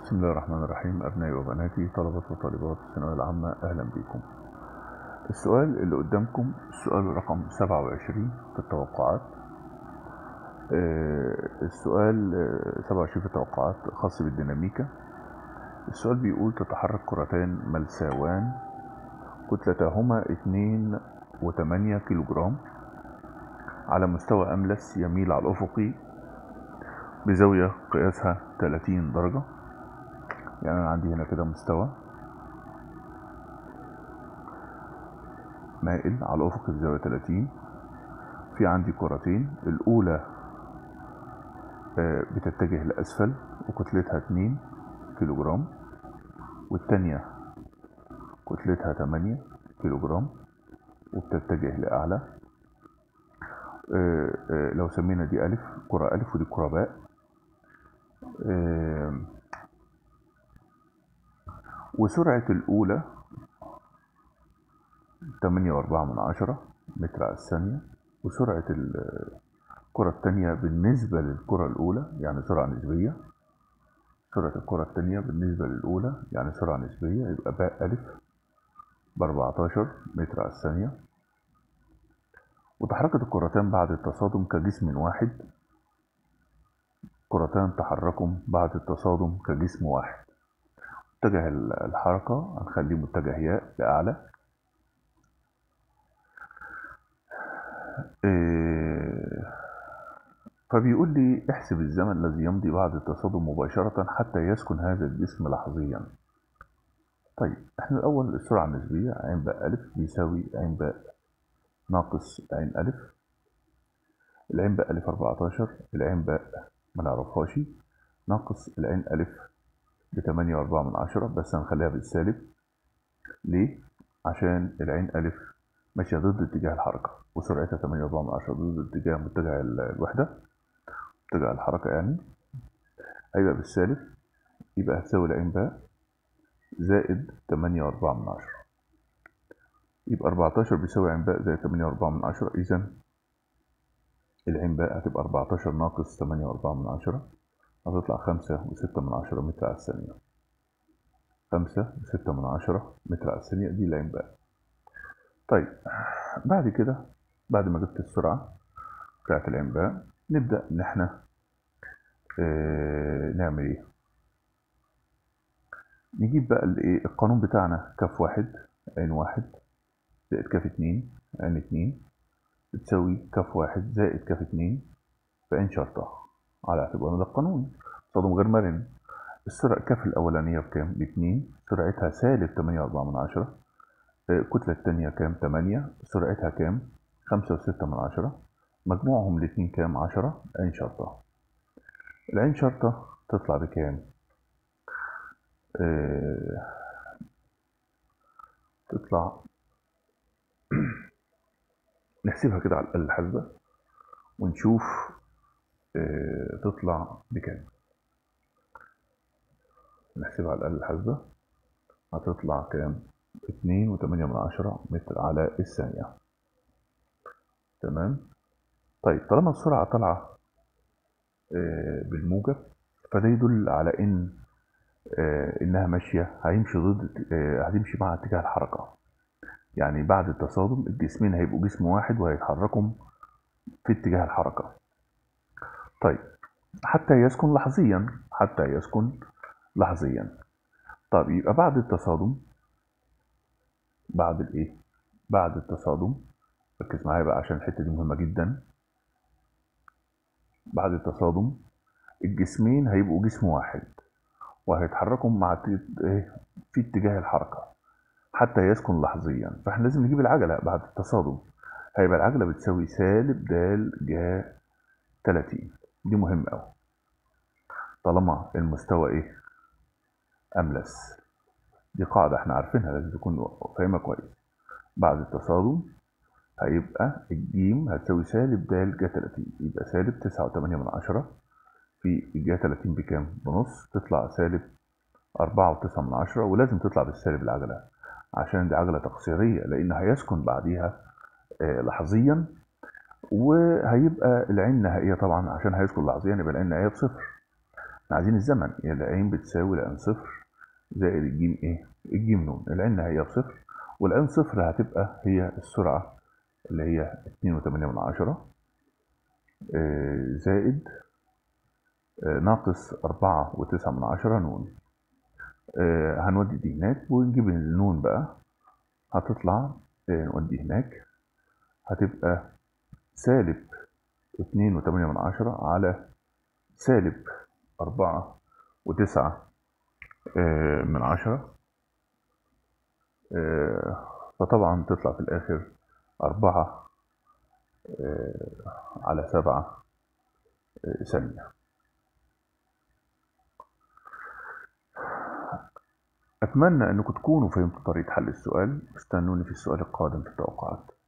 بسم الله الرحمن الرحيم أبنائي وبناتي طلبة وطالبات الثانوية العامة أهلا بكم السؤال اللي قدامكم السؤال رقم 27 في التوقعات آه، السؤال آه، 27 في التوقعات خاص بالديناميكا السؤال بيقول تتحرك كرتان ملساوان كتلتاهما 2 و8 كيلو جرام على مستوى أملس يميل على الأفقي بزاوية قياسها 30 درجة يعني أنا عندي هنا كده مستوى مائل على الأفق بزاوية 30 في عندي كرتين الأولى آه، بتتجه لأسفل وكتلتها 2 كيلو جرام والتانية كتلتها 8 كيلو جرام وبتتجه لأعلى آه، آه، لو سمينا دي ألف كرة ألف ودي كرة باء آه، وسرعة الأولى تمانية وأربعة من عشرة متر على الثانية وسرعة الكرة التانية بالنسبة للكرة الأولى يعني سرعة نسبية سرعة الكرة التانية بالنسبة للأولى يعني سرعة نسبية يبقى باء ألف بأربعتاشر متر على الثانية وتحركت الكرتان بعد التصادم كجسم واحد كرتان تحركوا بعد التصادم كجسم واحد اتجاه الحركة هنخليه متجه ياء لأعلى إيه، فبيقول لي احسب الزمن الذي يمضي بعد التصادم مباشرة حتى يسكن هذا الجسم لحظيا طيب احنا الأول السرعة النسبية عين باء ألف بيساوي عين باء ناقص عين ألف العين باء ألف 14 العين باء ما نعرفهاش ناقص العين ألف بتمانية وأربعة من عشرة بس هنخليها بالسالب ليه؟ عشان العين ألف ماشية ضد اتجاه الحركة وسرعتها تمانية وأربعة من عشرة ضد اتجاه متجه ال- الوحدة متجه الحركة يعني هيبقى بالسالب يبقى هتساوي العين باء زائد تمانية وأربعة من عشرة يبقى أربعتاشر بيساوي عين باء زائد تمانية وأربعة من عشرة إذا العين باء هتبقى أربعتاشر ناقص تمانية وأربعة من عشرة هتطلع خمسة وستة من عشرة متر على الثانية خمسة وستة من عشرة متر على الثانية دي العين باء طيب بعد كده بعد ما جبت السرعة بتاعت العين باء نبدأ إن إحنا آه نعمل إيه؟ نجيب بقى الإيه القانون بتاعنا كاف واحد عين واحد زائد كاف اتنين عين اتنين بتساوي كاف واحد زائد كاف اتنين في عين شرطة على اعتبار إن ده القانون تصادم غير مرن السرعة كاف الأولانية بكام؟ باتنين سرعتها سالب تمانية وأربعة من عشرة آه، الكتلة التانية كام؟ تمانية سرعتها كام؟ خمسة وستة من عشرة مجموعهم الاتنين كام؟ عشرة عين شرطة العين شرطة تطلع بكام؟ آه، تطلع نحسبها كده على الآلة الحاسبة ونشوف آه، تطلع بكام نحسبها على الآلة الحاسبة هتطلع كام؟ اتنين وتمانية من عشرة متر على الثانية تمام طيب طالما السرعة طالعة آه، بالموجب فده يدل على إن آه، إنها ماشية هيمشي ضد آه، هتمشي مع اتجاه الحركة يعني بعد التصادم الجسمين هيبقوا جسم واحد وهيتحركوا في اتجاه الحركة طيب حتى يسكن لحظيا حتى يسكن لحظيا طيب يبقى بعد التصادم بعد الايه بعد التصادم ركز معايا بقى عشان الحته دي مهمه جدا بعد التصادم الجسمين هيبقوا جسم واحد وهيتحركوا مع ت- ايه في اتجاه الحركه حتى يسكن لحظيا فاحنا لازم نجيب العجله بعد التصادم هيبقى العجله بتساوي سالب د ج 30 دي مهمه قوي طالما المستوى ايه املس دي قاعده احنا عارفينها لازم تكون فاهمها كويس بعد التصادم هيبقى الجيم هتساوي سالب د ج 30 يبقى سالب تسعة وتمانية من عشرة في الجا 30 بكام؟ بنص تطلع سالب أربعة وتسعة من عشرة ولازم تطلع بالسالب العجلة عشان دي عجلة تقصيرية لأن هيسكن بعديها آه، لحظيا وهيبقى العين النهائية طبعا عشان هيسكن لحظيا يبقى العين النهائية بصفر احنا عايزين الزمن يعني العين بتساوي العين صفر زائد الجيم ايه الجيم نون العين هي بصفر والعين صفر هتبقى هي السرعة اللي هي اتنين وتمانية من عشرة آه، زائد آه، ناقص أربعة وتسعة من عشرة نون آه، هنودي دي هناك ونجيب النون بقى هتطلع آه، نودي هناك هتبقى سالب اتنين وتمانية من عشرة على سالب أربعة وتسعة آه، من عشرة آه، فطبعا تطلع في الآخر أربعة آه، على سبعة آه، ثانية أتمنى أنكم تكونوا فهمتوا طريقة حل السؤال واستنوني في السؤال القادم في التوقعات